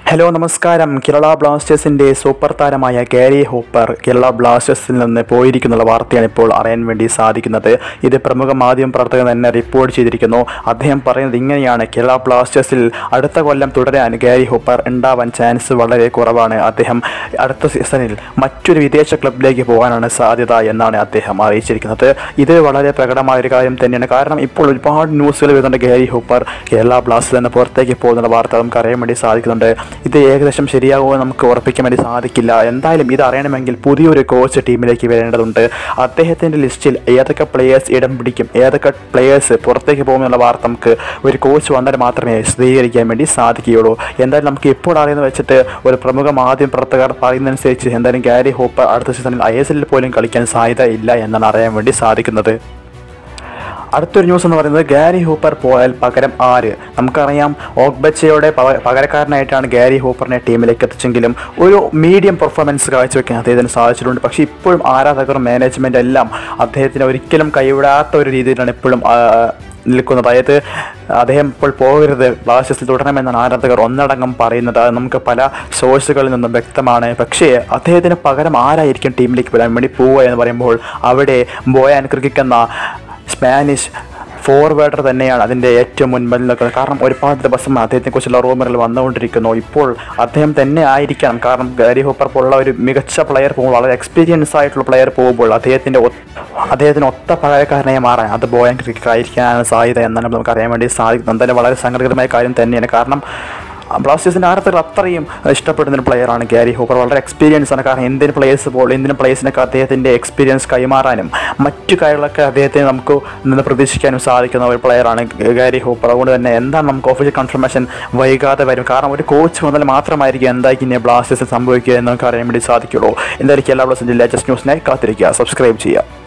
hello നമസ്കാരം കേരള ബ്ലാസ്റ്റേഴ്സിൻ്റെ super താരമായ ഗാരി ഹോപ്പർ കേരള ബ്ലാസ്റ്റേഴ്സിൽ നിന്ന് പോയിരിക്കുന്നുള്ള വാർത്തയാണ് ഇപ്പോൾ അറിയാൻ വേണ്ടി സാധിക്കുന്നത് ഇത് പ്രമുഖ മാധ്യമ പ്രവർത്തകൻ തന്നെ റിപ്പോർട്ട് ചെയ്തിരിക്കുന്നു അദ്ദേഹം പറയുന്നത് ഇങ്ങനെയാണ് കേരള ബ്ലാസ്റ്റേഴ്സിൽ അടുത്ത കൊല്ലം തുടരാൻ ഗാരി ഹോപ്പർ ഉണ്ടാവാൻ ചാൻസ് വളരെ കുറവാണ് അദ്ദേഹം അടുത്ത സീസണിൽ മറ്റൊരു വിദേശ ക്ലബിലേക്ക് പോകാനാണ് സാധ്യത എന്നാണ് അദ്ദേഹം അറിയിച്ചിരിക്കുന്നത് ഇത് വളരെ പ്രകടമായ ഒരു കാര്യം തന്നെയാണ് കാരണം ഇപ്പോൾ ഒരുപാട് ന്യൂസുകൾ വരുന്നുണ്ട് ഗാരി ഹൂപ്പർ കേരള ബ്ലാസ്റ്റേഴ്സിൽ നിന്ന് പുറത്തേക്ക് പോകുന്ന വാർത്ത നമുക്ക് അറിയാൻ വേണ്ടി സാധിക്കുന്നുണ്ട് ഇത് ഏകദേശം ശരിയാകുമോ നമുക്ക് ഉറപ്പിക്കാൻ വേണ്ടി സാധിക്കില്ല എന്തായാലും ഇത് അറിയണമെങ്കിൽ പുതിയൊരു കോച്ച് ടീമിലേക്ക് വരേണ്ടതുണ്ട് അദ്ദേഹത്തിൻ്റെ ലിസ്റ്റിൽ ഏതൊക്കെ പ്ലെയേഴ്സ് ഇടം പിടിക്കും ഏതൊക്കെ പ്ലെയേഴ്സ് പുറത്തേക്ക് പോകുമെന്നുള്ള വാർത്ത നമുക്ക് ഒരു കോച്ച് വന്നാൽ മാത്രമേ സ്ഥിരീകരിക്കാൻ വേണ്ടി സാധിക്കുകയുള്ളൂ എന്തായാലും നമുക്ക് ഇപ്പോൾ അറിയുന്നത് വെച്ചിട്ട് ഒരു പ്രമുഖ മാധ്യമ പ്രവർത്തകർ പറയുന്നതനുസരിച്ച് എന്തായാലും ഗാരി ഹോപ്പർ അടുത്ത സീസണിൽ ഐ എസ് എല്ലിൽ പോലും കളിക്കാൻ സാധ്യത ഇല്ല എന്നാണ് അറിയാൻ വേണ്ടി സാധിക്കുന്നത് അടുത്തൊരു ന്യൂസ് എന്ന് പറയുന്നത് ഗാരി ഹൂപ്പർ പോയാൽ പകരം ആര് നമുക്കറിയാം ഓഗ്ബച്ചയുടെ പക- പകരക്കാരനായിട്ടാണ് ഗാരി ഹൂപ്പറിനെ ടീമിലേക്ക് എത്തിച്ചെങ്കിലും ഒരു മീഡിയം പെർഫോമൻസ് കാഴ്ചവെക്കാൻ അദ്ദേഹത്തിന് സാധിച്ചിട്ടുണ്ട് പക്ഷേ ഇപ്പോഴും ആരാധകർ മാനേജ്മെൻ്റ് എല്ലാം അദ്ദേഹത്തിന് ഒരിക്കലും കൈവിടാത്ത ഒരു രീതിയിലാണ് ഇപ്പോഴും ആ, നിൽക്കുന്നത് അതായത് അദ്ദേഹം ഇപ്പോൾ പോകരുത് ബ്ലാസ്റ്റേഴ്സിൽ തുടരണമെന്നാണ് ആരാധകർ ഒന്നടങ്കം പറയുന്നത് അത് നമുക്ക് പല സോഴ്സുകളിൽ നിന്നും വ്യക്തമാണ് പക്ഷേ അദ്ദേഹത്തിന് പകരം ആരായിരിക്കും ടീമിലേക്ക് വരാൻ വേണ്ടി പോവുക എന്ന് പറയുമ്പോൾ അവിടെ ബോയാൻ ക്രിക്കിക് എന്ന സ്പാനിഷ് ഫോർവേഡർ തന്നെയാണ് അതിൻ്റെ ഏറ്റവും മുൻപിൽ നിൽക്കുന്നത് കാരണം ഒരുപാട് ദിവസം അദ്ദേഹത്തെക്കുറിച്ചുള്ള റൂമറുകൾ വന്നുകൊണ്ടിരിക്കുന്നു ഇപ്പോൾ അദ്ദേഹം തന്നെ ആയിരിക്കണം കാരണം ഗാരി ഹോപ്പർ പോലുള്ള ഒരു മികച്ച പ്ലെയർ പോകുമ്പോൾ വളരെ എക്സ്പീരിയൻസ് ആയിട്ടുള്ള പ്ലെയർ പോകുമ്പോൾ അദ്ദേഹത്തിൻ്റെ ഒ- അദ്ദേഹത്തിന് ഒത്ത പകരക്കാരനായി മാറാൻ അത് ബോയൻ ക്രിക്കറ്റ് ആയിരിക്കാനാണ് സാധ്യത എന്നാണ് നമുക്ക് അറിയാൻ വേണ്ടി സാധിക്കുന്നത് എന്തായാലും വളരെ സങ്കടകരമായ കാര്യം തന്നെയാണ് കാരണം ബ്ലാസ്റ്റേഴ്സിൻ്റെ ആരാധകർ അത്രയും ഇഷ്ടപ്പെടുന്ന ഒരു പ്ലെയറാണ് ഗാരി ഹൂപ്പർ വളരെ എക്സ്പീരിയൻസ് ആണ് കാരണം ഇന്ത്യൻ പ്ലേയേഴ്സ് പോൾ ഇന്ത്യൻ പ്ലേയേഴ്സിനൊക്കെ അദ്ദേഹത്തിൻ്റെ എക്സ്പീരിയൻസ് കൈമാറാനും മറ്റു കാര്യങ്ങളൊക്കെ അദ്ദേഹത്തെ നമുക്ക് നിന്ന് പ്രതീക്ഷിക്കാനും സാധിക്കുന്ന ഒരു പ്ലെയറാണ് ഗാരി ഹൂപ്പർ അതുകൊണ്ട് തന്നെ എന്താണ് നമുക്ക് ഒഫീഷ്യൽ കൺഫർമേഷൻ വൈകാതെ വരും കാരണം ഒരു കോച്ച് വന്നാൽ മാത്രമായിരിക്കും എന്തായിരിക്കും ഇനി ബ്ലാസ്റ്റേഴ്സിൽ സംഭവിക്കുക എന്ന് നമുക്ക് അറിയാൻ വേണ്ടി സാധിക്കുള്ളൂ എന്തായിരിക്കും എല്ലാ ബ്ലാസ്റ്റേഴ്സിൻ്റെ ലേറ്റസ്റ്റ് ന്യൂസിനായി കാത്തിരിക്കുക സബ്സ്ക്രൈബ് ചെയ്യുക